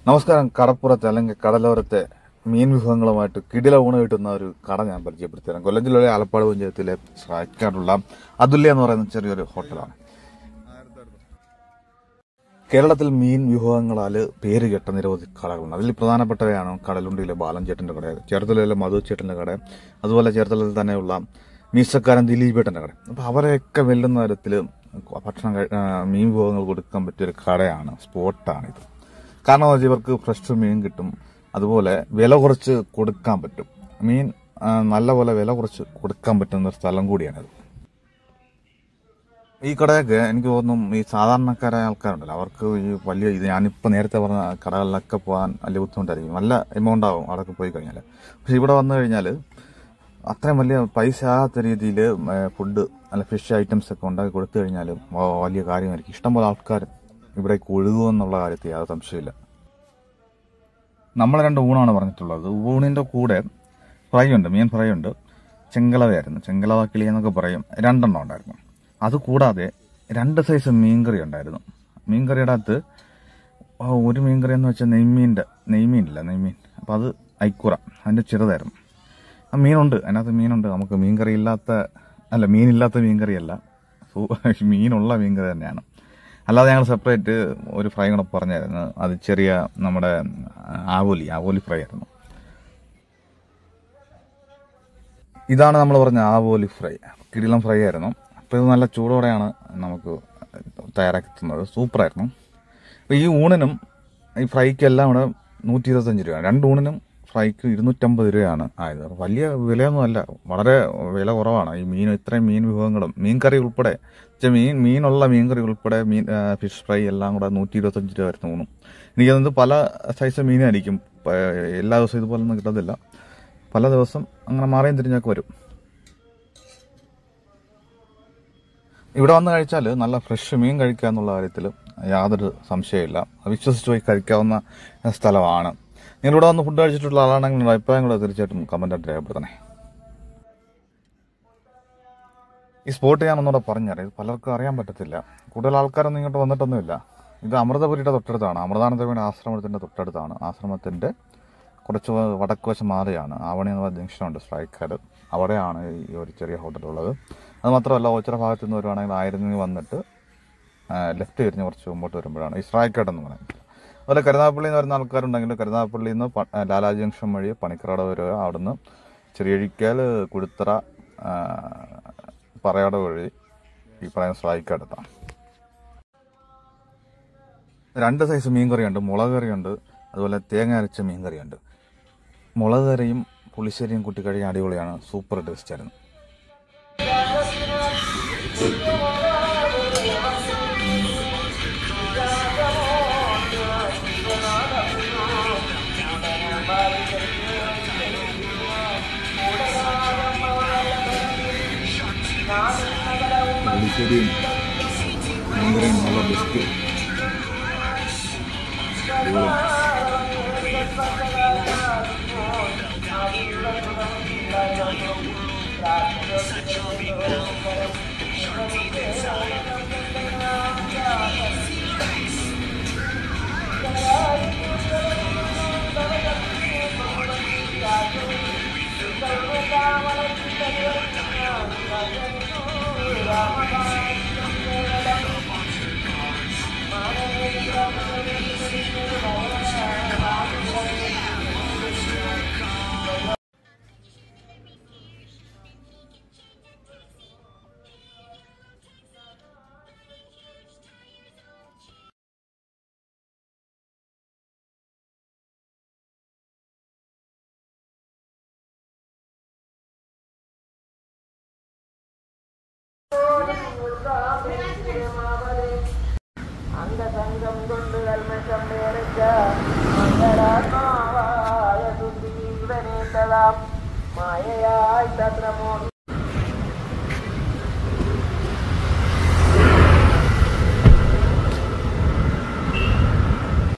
നമസ്കാരം കടപ്പുറത്തെ അല്ലെങ്കിൽ കടലോരത്തെ മീൻ വിഭവങ്ങളുമായിട്ട് കിടില ഊണ് കിട്ടുന്ന ഒരു കട ഞാൻ പരിചയപ്പെടുത്തിത്തരാം കൊല്ലം ജില്ലയിലെ ആലപ്പാട് പഞ്ചായത്തിലെ സ്രായ്ക്കാടുള്ള അതുല്യ എന്ന് പറയുന്ന ചെറിയൊരു ഹോട്ടലാണ് കേരളത്തിൽ മീൻ വിഭവങ്ങളാൽ പേര് കേട്ട നിരവധി കടകളുണ്ട് അതിൽ പ്രധാനപ്പെട്ടവയാണ് കടലുണ്ടിയിലെ ബാലൻ ചേട്ടന്റെ കട ചേർത്തലയിലെ മധു ചേട്ടന്റെ കട അതുപോലെ ചേർത്തലയിൽ തന്നെയുള്ള മീസക്കാരൻ ദിലീപേട്ടന്റെ കട അപ്പൊ അവരെയൊക്കെ വെല്ലുന്ന തരത്തിൽ ഭക്ഷണം കഴി- ആ, മീൻ വിഭവങ്ങൾ കൊടുക്കാൻ പറ്റിയ ഒരു കടയാണ് സ്പോട്ടാണിത് കാരണം എന്താ വെച്ചാൽ ഇവർക്ക് ഫ്രഷ് മീൻ കിട്ടും അതുപോലെ വില കുറച്ച് കൊടുക്കാൻ പറ്റും മീൻ ആ, നല്ലപോലെ വില കുറച്ച് കൊടുക്കാൻ പറ്റുന്ന ഒരു സ്ഥലം കൂടിയാണിത് ഈ കടയൊക്കെ എനിക്ക് തോന്നുന്നു ഈ സാധാരണക്കാരായ ആൾക്കാരുണ്ടല്ലോ അവർക്ക് ഈ വലിയ ഇത് ഞാനിപ്പോൾ നേരത്തെ പറഞ്ഞ കടകളിലൊക്കെ പോകാൻ വലിയ ബുദ്ധിമുട്ടായിരിക്കും നല്ല എമൗണ്ട് ആവും അവിടെയൊക്കെ പോയി കഴിഞ്ഞാൽ പക്ഷെ ഇവിടെ വന്നു കഴിഞ്ഞാൽ അത്രയും വലിയ പൈസ ആകാത്ത രീതിയിൽ ഫുഡ് അല്ല ഫിഷ് ഐറ്റംസ് ഒക്കെ ഉണ്ടാക്കി കൊടുത്തു കഴിഞ്ഞാൽ വലിയ കാര്യമായിരിക്കും ഇഷ്ടംപോലെ ആൾക്കാർ ഇവിടേക്ക് ഒഴുകുമെന്നുള്ള കാര്യത്തിൽ യാതൊരു സംശയമില്ല നമ്മൾ രണ്ട് ഊണാണ് പറഞ്ഞിട്ടുള്ളത് ഊണിന്റെ കൂടെ ഫ്രൈ ഉണ്ട് മീൻ ഫ്രൈ ഉണ്ട് ചെങ്കലവയായിരുന്നു ചെങ്കലവ കിളി എന്നൊക്കെ പറയും രണ്ടെണ്ണം ഉണ്ടായിരുന്നു അത് കൂടാതെ രണ്ട് സൈസ് മീൻകറി ഉണ്ടായിരുന്നു മീൻകറിയുടെ അകത്ത് ആ, ഒരു മീൻകറി എന്ന് വെച്ചാൽ നെയ്മീൻ്റെ നെയ്മീനില്ല നെയ്മീൻ അപ്പം അത് ഐക്കുറ അതിൻ്റെ ചെറുതായിരുന്നു ആ മീനുണ്ട് അതിനകത്ത് മീനുണ്ട് നമുക്ക് മീൻകറി ഇല്ലാത്ത അല്ല മീനില്ലാത്ത മീൻകറിയല്ല സൂ- മീനുള്ള മീൻകറി തന്നെയാണ് അല്ലാതെ ഞങ്ങൾ സെപ്പറേറ്റ് ഒരു ഫ്രൈ കൂടെ പറഞ്ഞായിരുന്നു അത് ചെറിയ നമ്മുടെ ആവോലി ആവോലി ഫ്രൈ ആയിരുന്നു ഇതാണ് നമ്മൾ പറഞ്ഞ ആവോലി ഫ്രൈ കിടിലം ഫ്രൈ ആയിരുന്നു അപ്പോൾ ഇത് നല്ല ചൂടോടെയാണ് നമുക്ക് തയ്യാറാക്കി തന്നത് സൂപ്പറായിരുന്നു അപ്പോൾ ഈ ഊണിനും ഈ ഫ്രൈക്കും എല്ലാം കൂടെ നൂറ്റി ഇരുപത്തഞ്ച് രൂപ രണ്ട് ഊണിനും ഫ്രൈക്ക് ഇരുന്നൂറ്റമ്പത് രൂപയാണ് ആയത് അപ്പോൾ വലിയ വിലയൊന്നും അല്ല വളരെ വില കുറവാണ് ഈ മീൻ ഇത്രയും മീൻ വിഭവങ്ങളും മീൻ കറി ഉൾപ്പെടെ വെച്ചാൽ മീൻ മീനുള്ള മീൻ കറി ഉൾപ്പെടെ മീൻ ആ, ഫിഷ് ഫ്രൈ എല്ലാം കൂടെ നൂറ്റി ഇരുപത്തഞ്ച് രൂപ വരുന്ന ഊണും എനിക്ക് തോന്നുന്നത് പല സൈസ് മീനായിരിക്കും പ- എല്ലാ ദിവസവും ഇതുപോലൊന്നും കിട്ടത്തില്ല പല ദിവസം അങ്ങനെ മാറിയും തിരിഞ്ഞൊക്കെ വരും ഇവിടെ വന്ന് കഴിച്ചാൽ നല്ല ഫ്രഷ് മീൻ കഴിക്കുക എന്നുള്ള കാര്യത്തിൽ യാതൊരു സംശയമില്ല വിശ്വസിച്ച് പോയി കഴിക്കാവുന്ന സ്ഥലമാണ് നിങ്ങൾ ഇവിടെ വന്ന് ഫുഡ് കഴിച്ചിട്ടുള്ള ആളാണെങ്കിൽ നിങ്ങളുടെ അഭിപ്രായങ്ങൾ തീർച്ചയായിട്ടും കമൻ്റായിട്ട് രേഖപ്പെടുത്തണേ ഈ സ്പോട്ട് ഞാൻ ഒന്നുകൂടെ പറഞ്ഞുതരാം ഇത് പലർക്കും അറിയാൻ പറ്റത്തില്ല കൂടുതൽ ആൾക്കാരൊന്നും ഇങ്ങോട്ട് വന്നിട്ടൊന്നുമില്ല ഇത് അമൃതപുരിയുടെ തൊട്ടടുത്താണ് അമൃതാനന്ദപുരിയുടെ ആശ്രമത്തിൻ്റെ തൊട്ടടുത്താണ് ആശ്രമത്തിൻ്റെ കുറച്ച് വടക്ക് വശം മാറിയാണ് ആവണി എന്ന ജംഗ്ഷനുണ്ട് സ്ട്രൈക്കാട് അവിടെയാണ് ഈ ഒരു ചെറിയ ഹോട്ടൽ ഉള്ളത് അത് മാത്രമല്ല ഓച്ചിറ ഭാഗത്ത് നിന്ന് വരുവാണെങ്കിൽ ആയിരത്തി വന്നിട്ട് ലെഫ്റ്റ് തിരിഞ്ഞ് കുറച്ച് മുമ്പോട്ട് വരുമ്പോഴാണ് ഈ സ്ട്രൈക്കാട് എന്ന് പറയുന്നത് അതുപോലെ കരുനാഗപ്പള്ളി എന്ന് വരുന്ന ആൾക്കാരുണ്ടെങ്കിൽ കരുനാഗപ്പള്ളിയിൽ നിന്ന് പ- ആ, ലാലാ ജംഗ്ഷൻ വഴി പണിക്കറട വരിക അവിടുന്ന് ചെറിയഴിക്കൽ കുടുത്തറ ആ, പറയാട് വഴി ഈ പറയുന്ന സ്ട്രൈക്കാട് എത്താം രണ്ട് സൈസ് മീൻ കറിയുണ്ട് മുളക് കറിയുണ്ട് അതുപോലെ തേങ്ങ അരച്ച മീൻ കറിയുണ്ട് മുളക് കറിയും പുളിശ്ശേരിയും കൂട്ടി കഴിയാൻ അടിപൊളിയാണ് സൂപ്പർ ടേസ്റ്റ് ആയിരുന്നു പുളിശ്ശേരിയും മീൻ കറിയും നല്ല ബെസ്റ്റ് അംഗസംഗം കൊണ്ട് കൽമഷം വേറിച്ച മംഗളാത്മാവായ സുഗ്രീവനേറ്റതാം മായയായി തത്രമോടി